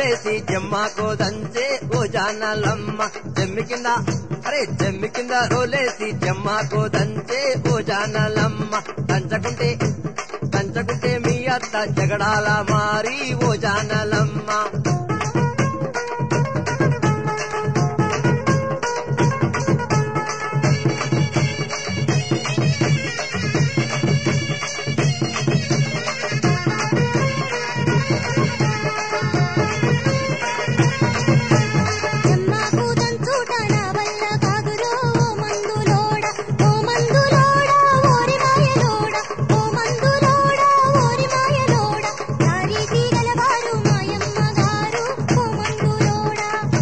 రోలేసి జమ్మాకో దంచే ఓ జానలమ్మ జమ్మి కింద అరే జమ్మి కింద రోలేసి జమ్మాకో దంచే ఓ జానలమ్మ దంచకుంటే దంచకుంటే మీ అత్త జగడాల మారి ఓ జానలమ్మ జమ్మాకు దంచుట నా వల్ల కాదురో ఓ మందులోడ ఓ మందులోడ ఓరి మాయలోడ ఓ మందులోడ ఓరి మాయలోడ దారి తీగలవారు మాయమ్మ గారు ఓ మందులోడ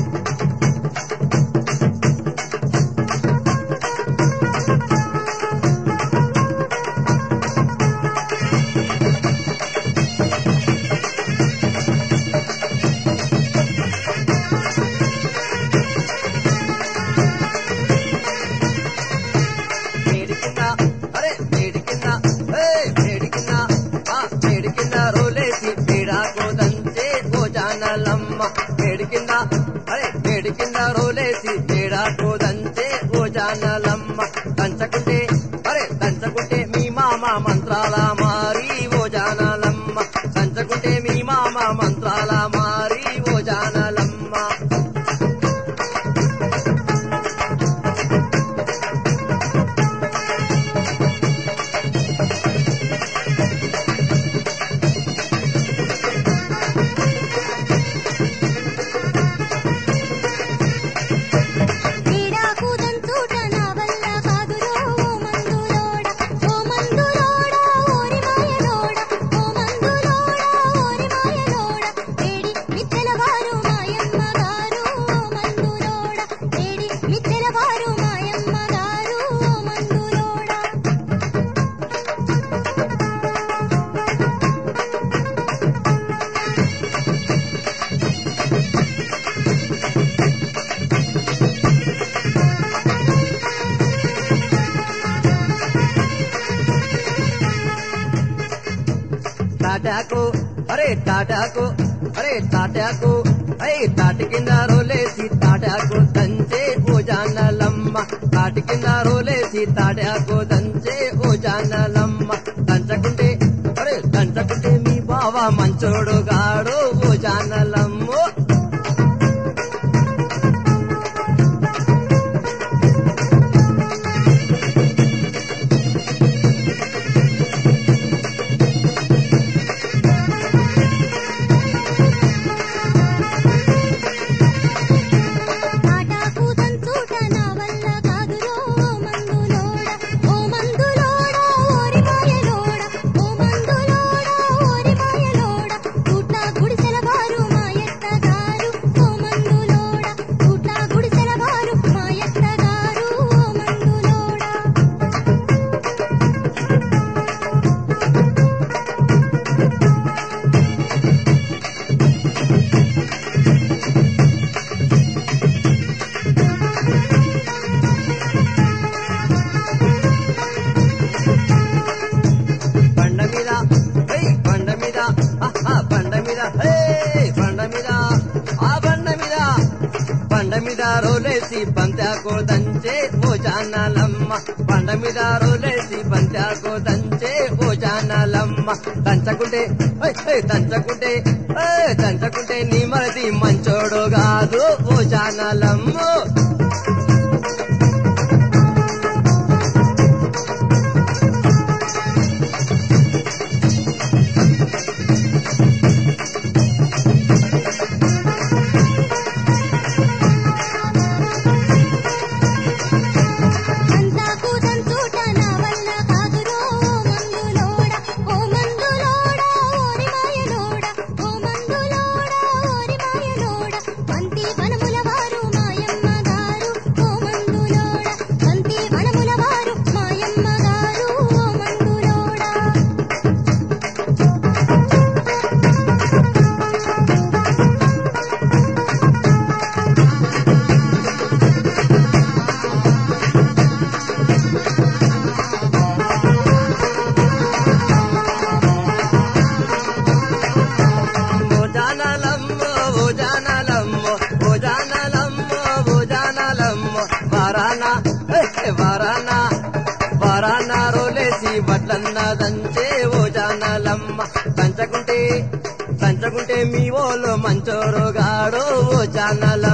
మేడి కింద అరే మేడి కింద ఏ మేడి కింద ఆ మేడి కింద రోలేసి పీడాకో దంచే ఓ జానలమ్మ మేడి కింద అరే మేడి కింద రోలేసి పీడాకో దంచే ఓ జానలమ్మ దంచకుంటే అరే దంచకుంటే మీ మామ మంత్రాల మారి ఓ జానలమ్మ దంచకుంటే మీ మామ మంత్రాల మారి ఓ జానలమ్మ పీడాకు దంచుట నా వల్ల కాదురో ఓ మందులోడ ఓ మందులోడ ఓరి మాయలోడ ఓ మందులోడ ఓరి మాయలోడ వేడి మిత్తెలవారు మాయమ్మ గారు ఓ మందులోడ వేడి మిత్తెలవారు మాయమ్మ గారు ఓ మందులోడ తాటాకు అరే తాటాకు అరే తాటాకు అరే తాటి కింద రోలేసి తాటాకు దంచే ఓ జానలమ్మ తాటి కింద రోలేసి తాటాకు దంచే ఓ జానలమ్మ దంచకుంటే అరే దంచకుంటే మీ బావ మంచోడు గాడు ఓ జానలమ్మో తాటాకు దంచుట నా వల్ల కాదురో ఓ మందులోడ ఓ మందులోడ ఓరి మాయలోడ ఓ మందులోడ ఓరి మాయలోడ గుట్ల గుడిసెల వారు మాయత్త గారు ఓ మందులోడ గుట్ల గుడిసెల వారు మాయత్త గారు ఓ మందులోడ బండ మీద హే బండ మీద ఆహా బండ మీద హే బండ మీద ఆ బండ మీద బండ మీద రోలేసి బంతాకో దంచే ఓ జానాలమ్మ బండ మీద రోలేసి బంతాకో దంచే ఓ జానాలమ్మ దంచకుంటే హే, హే, దంచకుంటే హే, దంచకుంటే నీ మరది మంచోడు కాదు ఓ జానాలమ్మ అంతాకు దంచుట నా వల్ల కాదురో ఓ మందులోడ ఓ మందులోడ ఓరి మాయలోడ ఓ మందులోడ ఓరి మాయలోడ పంతి వనముల వారు మాయమ్మ మంచోరుగాడు ఓ జానలమ్మ